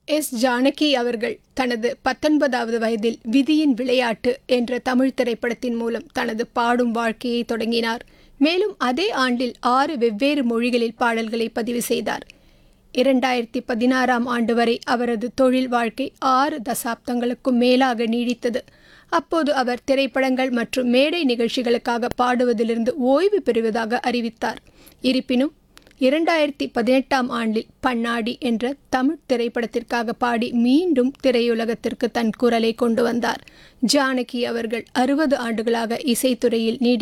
S Janaki அவர்கள் தனது பத்தொன்பதாவது வயதில் விதியின் விளையாட்டு என்ற தமிழ் திரைப்படத்தின் மூலம் தனது பாடும் வாழ்க்கையை தொடங்கினார் மேலும் அதே ஆண்டில் ஆறு வெவ்வேறு மொழிகளில் பாடல்களை பதிவு செய்தார் இரண்டாயிரத்தி பதினாறாம் ஆண்டு வரை அவரது தொழில் வாழ்க்கை ஆறு தசாப்தங்களுக்கும் மேலாக நீடித்தது அப்போது அவர் திரைப்படங்கள் மற்றும் மேடை நிகழ்ச்சிகளுக்காக பாடுவதிலிருந்து ஓய்வு பெறுவதாக அறிவித்தார் இருப்பினும் இரண்டாயிரத்தி பதினெட்டாம் ஆண்டில் பன்னாடி என்ற தமிழ் திரைப்படத்திற்காக பாடி மீண்டும் திரையுலகத்திற்கு தன் குரலை கொண்டு வந்தார் ஜானகி அவர்கள் அறுபது ஆண்டுகளாக இசைத்துறையில் நீடி